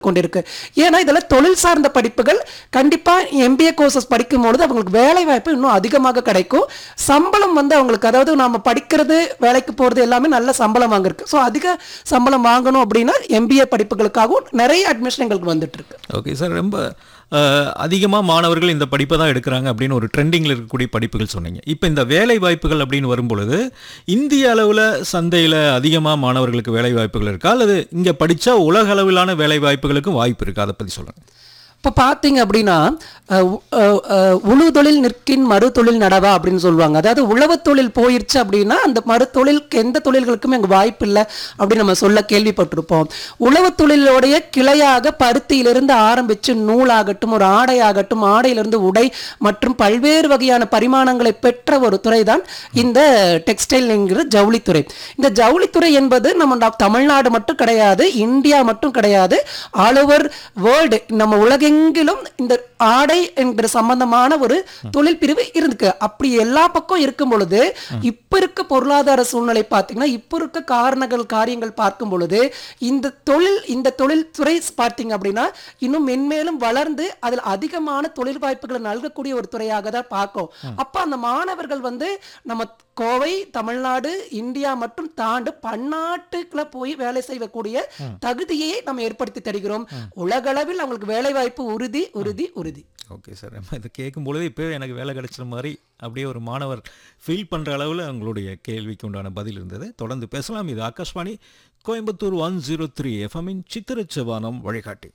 கொண்டிருக்கு ஏன்னா இதெல்லாம் தொழில் சார்ந்த படிப்புகள் கண்டிப்பா எம்பிஏ கோர்சஸ் படிக்கும் பொழுது அவங்களுக்கு வேலை வாய்ப்பு இன்னும் அதிகமாக கிடைக்கும் சம்பளம் வந்து அவங்களுக்கு அதாவது நாம படிக்கிறது வேலைக்கு போறது எல்லாமே நல்ல சம்பளம் வாங்கிருக்கு ஸோ அதிக சம்பளம் வாங்கணும் அப்படின்னா எம்பிஏ படிப்புகளுக்காகவும் நிறைய அட்மிஷன் எங்களுக்கு வந்துட்டு இருக்கு ஓகே சார் ரொம்ப அதிகமாக மாணவர்கள் இந்த படிப்பை தான் எடுக்கிறாங்க அப்படின்னு ஒரு ட்ரெண்டிங்கில் இருக்கக்கூடிய படிப்புகள் சொன்னீங்க இப்போ இந்த வேலை வாய்ப்புகள் அப்படின்னு வரும்பொழுது இந்திய அளவில் சந்தையில் அதிகமாக மாணவர்களுக்கு வேலை வாய்ப்புகள் இருக்கா அல்லது இங்கே படித்தா உலக அளவிலான வேலை வாய்ப்புகளுக்கும் வாய்ப்பு இருக்கா அதை பற்றி சொல்லுங்கள் இப்போ பார்த்தீங்க அப்படின்னா அஹ், உ- அஹ், அஹ், உழு தொழில் நிற்கின் மறு தொழில் நடவா அப்படின்னு சொல்லுவாங்க அதாவது உழவு தொழில் போயிருச்சு அப்படின்னா அந்த மறு தொழிலுக்கு எந்த தொழில்களுக்குமே அங்கே வாய்ப்பு இல்லை அப்படின்னு நம்ம சொல்ல கேள்விப்பட்டிருப்போம் உழவு தொழிலோடைய கிளையாக பருத்தியிலிருந்து ஆரம்பித்து நூலாகட்டும் ஒரு ஆடையாகட்டும் ஆடையிலிருந்து உடை மற்றும் பல்வேறு வகையான பரிமாணங்களை பெற்ற ஒரு துறை தான் இந்த டெக்ஸ்டைல் என்கிற ஜவுளித்துறை இந்த ஜவுளித்துறை என்பது நம்ம நா- தமிழ்நாடு மட்டும் கிடையாது இந்தியா மட்டும் கிடையாது ஆல் ஓவர் வேர்ல்டு நம்ம உலகெங்கிலும் இந்த ஆடை என்கிற சம்பந்தமான ஒரு தொழில் பிரிவு இருக்கு அப்படி எல்லா பக்கம் இருக்கும் பொழுது இப்ப இருக்க பொருளாதார சூழ்நிலை பார்த்தீங்கன்னா இப்ப இருக்க காரணங்கள் காரியங்கள் பார்க்கும் பொழுது இந்த தொழில் இந்த தொழில்துறை பார்த்தீங்க அப்படின்னா இன்னும் மென்மேலும் வளர்ந்து அதில் அதிகமான தொழில் வாய்ப்புகளை நல்கக்கூடிய ஒரு துறையாக தான் பார்க்கும் அப்ப அந்த மாணவர்கள் வந்து நம்ம கோவை தமிழ்நாடு இந்தியா மற்றும் தாண்டு பன்னாட்டுக்குள்ள போய் வேலை செய்யக்கூடிய தகுதியை நம்ம ஏற்படுத்தி தருகிறோம் உலகளவில் அவங்களுக்கு வேலை வாய்ப்பு உறுதி உறுதி உறுதி ஓகே சார் நம்ம இதை கேட்கும் பொழுது இப்போ எனக்கு வேலை கிடைச்ச மாதிரி அப்படியே ஒரு மாணவர் ஃபீல் பண்ணுற அளவில் உங்களுடைய கேள்விக்கு உண்டான பதில் இருந்தது தொடர்ந்து பேசலாம் இது Akashvani Coimbatore one zero three எஃப்எம்மின் சித்திரச்சவானம் வழிகாட்டி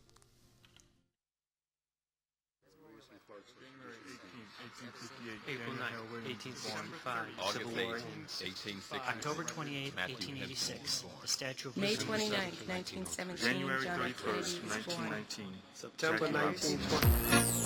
April 9th, 1865, August Civil 8, War. 1860. October 28th, Matthew 1886, the Statue of May Liberty. 29th, 1917, January John F. 31st, Kennedy was born. 1919. September 1920.